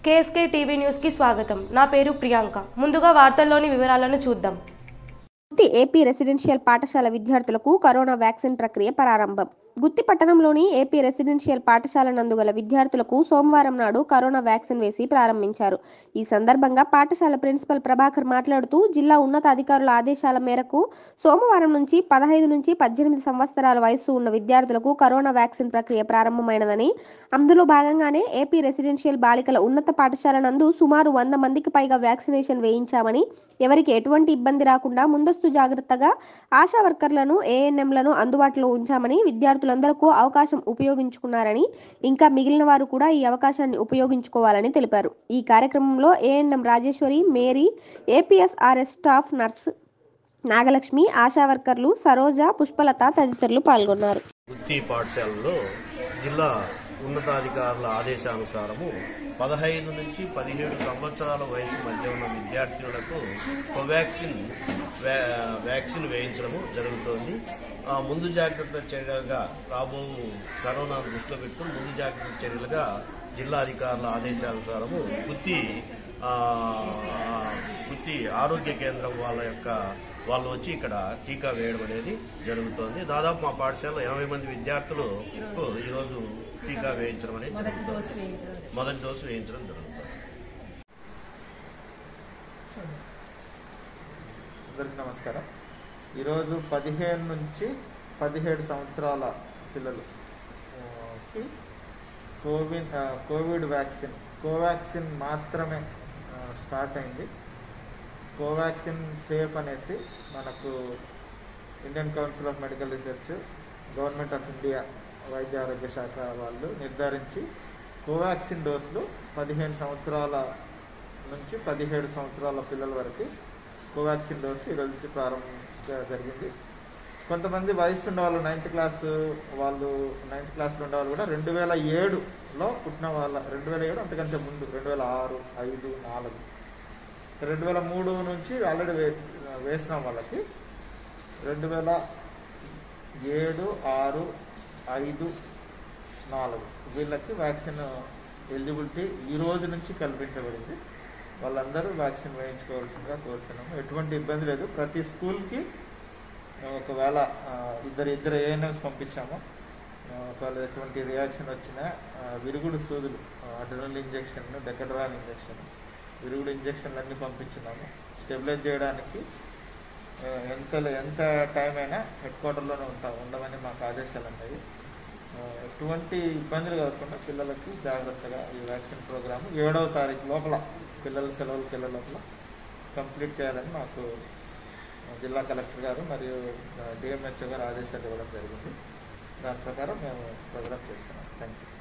KSK TV న్యూస్కి స్వాగతం నా పేరు ప్రియాంక ముందుగా వార్తల్లోని వివరాలను చూద్దాం గుత్తి ఏపీ రెసిడెన్షియల్ పాఠశాల విద్యార్థులకు కరోనా వ్యాక్సిన్ ప్రక్రియ ప్రారంభం గుత్తి పట్టణంలోని ఏపీ రెసిడెన్షియల్ పాఠశాల నందుగల విద్యార్థులకు సోమవారం నాడు కరోనా వ్యాక్సిన్ వేసి ప్రారంభించారు ఈ సందర్భంగా పాఠశాల ప్రిన్సిపల్ ప్రభాకర్ మాట్లాడుతూ జిల్లా ఉన్నతాధికారుల ఆదేశాల మేరకు సోమవారం నుంచి పదహైదు నుంచి పద్దెనిమిది సంవత్సరాల వయసు ఉన్న విద్యార్థులకు కరోనా వ్యాక్సిన్ ప్రక్రియ ప్రారంభమైనదని అందులో భాగంగానే ఏపీ రెసిడెన్షియల్ బాలికల ఉన్నత పాఠశాల నందు సుమారు వంద మందికి పైగా వ్యాక్సినేషన్ వేయించామని ఎవరికి ఎటువంటి ఇబ్బంది రాకుండా ముందస్తు జాగ్రత్తగా ఆశా వర్కర్లను ఏఎన్ఎంలను అందుబాటులో ఉంచామని విద్యార్థులందరకు అవకాశం ఉపయోగించుకున్నారని ఇంకా మిగిలిన వారు కూడా ఈ అవకాశాన్ని ఉపయోగించుకోవాలని తెలిపారు ఈ కార్యక్రమంలో ANM Rajeswari Mary APSRS staff nurse Nagalakshmi ASHA వర్కర్లు సరోజ పుష్పలత తదితరులు పాల్గొన్నారు వృత్తి పాఠశాలలో జిల్లా ఉన్నతాధికారుల ఆదేశానుసారము పదహైదు నుంచి పదిహేడు సంవత్సరాల వయసు మధ్య ఉన్న విద్యార్థులకు కోవాక్సిన్ వ్యా- వ్యాక్సిన్ వేయించడము జరుగుతోంది ఆ, ముందు జాగ్రత్త చర్యలుగా రాబో కరోనా దృష్టిలో పెట్టుకుని ముందు జాగ్రత్త చర్యలుగా జిల్లా అధికారుల ఆదేశానుసారము గుత్తి ఆ, గుత్తి ఆరోగ్య కేంద్రం వాళ్ళ యొక్క వాళ్ళు వచ్చి ఇక్కడ టీకా వేయడం అనేది జరుగుతోంది దాదాపు మా పాఠశాలలో ఎనభై మంది విద్యార్థులు ఈరోజు టీకా వేయించడం అనేది జరుగుతుంది మొదటి డోసు వేయించడం జరుగుతుంది అందరికీ నమస్కారం ఈరోజు పదిహేను నుంచి పదిహేడు సంవత్సరాల పిల్లలు ఆ, కి కోవిడ్ ఆ, కోవిడ్ వ్యాక్సిన్ కోవాక్సిన్ మాత్రమే ఆ, స్టార్ట్ అయింది కోవాక్సిన్ సేఫ్ అనేసి మనకు Indian council of medical research government of India వైద్య ఆరోగ్య శాఖ వాళ్ళు నిర్ధారించి కోవాక్సిన్ డోసులు పదిహేను సంవత్సరాల నుంచి పదిహేడు సంవత్సరాల పిల్లల వరకు కోవాక్సిన్ డోసు ఈరోజు నుంచి ప్రారంభించ జరిగింది కొంతమంది వయసు ఉన్న వాళ్ళు నైన్త్ క్లాస్ వాళ్ళు నైన్త్ క్లాస్లో ఉండే వాళ్ళు కూడా రెండు వేల ఏడులో పుట్టిన వాళ్ళ రెండు వేల ఏడు అంతకంటే ముందు రెండు వేల ఆరు ఐదు నాలుగు రెండు వేల మూడు నుంచి ఆల్రెడీ వే వేసిన వాళ్ళకి రెండు వేల ఏడు ఆరు ఐదు నాలుగు వీళ్ళకి వ్యాక్సిన్ ఎలిజిబిలిటీ ఈ రోజు నుంచి కల్పించబడింది వాళ్ళందరూ వ్యాక్సిన్ వేయించుకోవాల్సిందిగా కోరుతున్నాము ఎటువంటి ఇబ్బంది లేదు ప్రతి స్కూల్కి ఒకవేళ ఆ, ఇద్దరు ఇద్దరు ఏఎన్ఎంస్ పంపించాము ఆ, ఒకవేళ ఎటువంటి రియాక్షన్ వచ్చినా ఆ, విరుగుడు సూదులు అడ్రినల్ ఇంజెక్షన్ డెకడ్రాన్ ఇంజెక్షన్ విరుగుడు ఇంజెక్షన్లు అన్నీ పంపించున్నాము స్టెబిలైజ్ చేయడానికి ఆ, ఎంత ఎంత టైం అయినా హెడ్ క్వార్టర్లోనే ఉంటాం ఉండమని మాకు ఆదేశాలు ఉన్నాయి ఆ, ఎటువంటి ఇబ్బందులు కాకుండా పిల్లలకి జాగ్రత్తగా ఈ వ్యాక్సిన్ ప్రోగ్రామ్ ఏడవ తారీఖు లోపల పిల్లల సెలవులకు వెళ్ళే లోపల కంప్లీట్ చేయాలని మాకు జిల్లా కలెక్టర్ గారు మరియు డిఎంహెచ్ఓ గారు ఆదేశాలు ఇవ్వడం జరిగింది దాని ప్రకారం మేము ప్రోగ్రామ్ చేస్తున్నాం థ్యాంక్ యూ